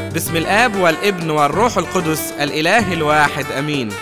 باسم الآب والابن والروح القدس الإله الواحد أمين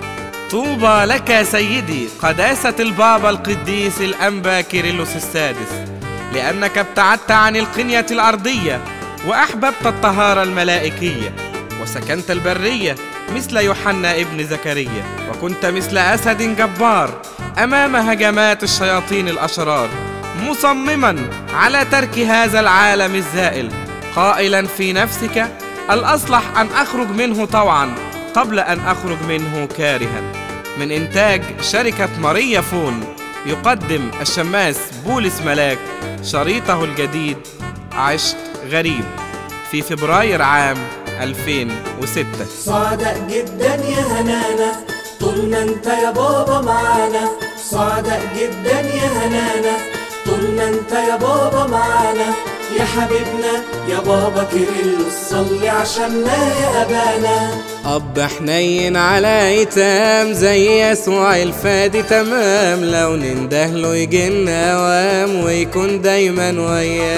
طوبى لك سيدي قداسة البابا القديس الأنبا كيرلس السادس لأنك ابتعدت عن القنية الأرضية وأحببت الطهارة الملائكية وسكنت البرية مثل يوحنا ابن زكريا وكنت مثل أسد جبار أمام هجمات الشياطين الأشرار مصمما على ترك هذا العالم الزائل قائلا في نفسك الأصلح أن أخرج منه طوعا قبل أن أخرج منه كارها من إنتاج شركة ماريا فون يقدم الشماس بولس ملاك شريطه الجديد عشق غريب في فبراير عام 2006 سعداء جدا يا هنانا طول ما انت يا بابا معانا سعداء جدا يا هنانا طول ما انت يا بابا معانا يا حبيبنا يا بابا كيرلس صلي عشاننا يا ابانا أب حنين على ايتام زي يسوع الفادي تمام لو ننده له يجينا وام ويكون دايما أب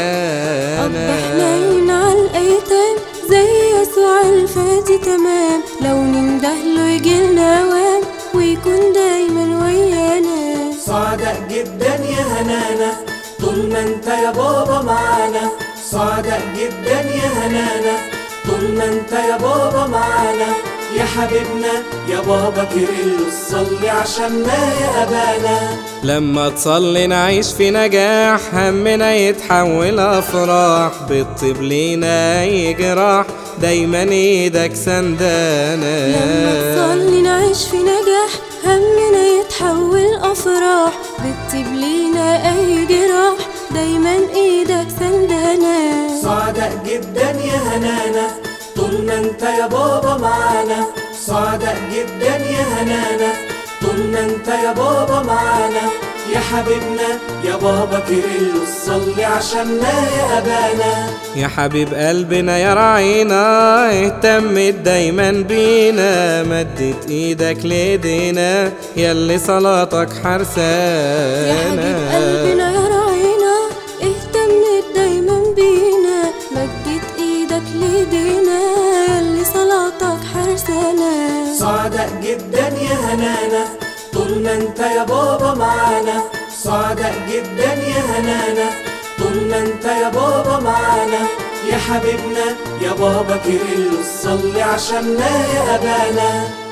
ويانا حنين على الأيتام زي يسوع الفادي تمام لو ننده له يجيلنا وام ويكون دايما ويانا سعداء جدا يا هنانا طول ما انت يا بابا معانا سعداء جدا يا هنانا طول ما انت يا بابا معانا يا حبيبنا يا بابا كيرلس صلي عشاننا يا ابانا لما تصلي نعيش في نجاح همنا يتحول أفراح بتطيب لينا أي جراح دايما ايدك سندانا لما تصلي نعيش في نجاح همنا يتحول أفراح بتطيب لينا أي جراح دايما إيدك سندانا سعداء جدا يا هنانا طول ما انت يا بابا معانا سعداء جدا يا هنانا طول ما انت يا بابا معانا يا حبيبنا يا بابا كيرلس صلي عشاننا يا ابانا يا حبيب قلبنا يا راعينا اهتمت دايما بينا مدت ايدك ليدينا ياللي صلاتك يا حرسانا حبيب قلبنا يا راعينا اهتمت دايما بينا مدت ايدك ليدينا ياللي صلاتك حرسانا سعداء جدا يا هنانا طول ما انت يا بابا معانا سعداء جدا يا هنانا طول ما انت يا بابا معانا يا حبيبنا يا بابا كيرلس صلي عشاننا يا ابانا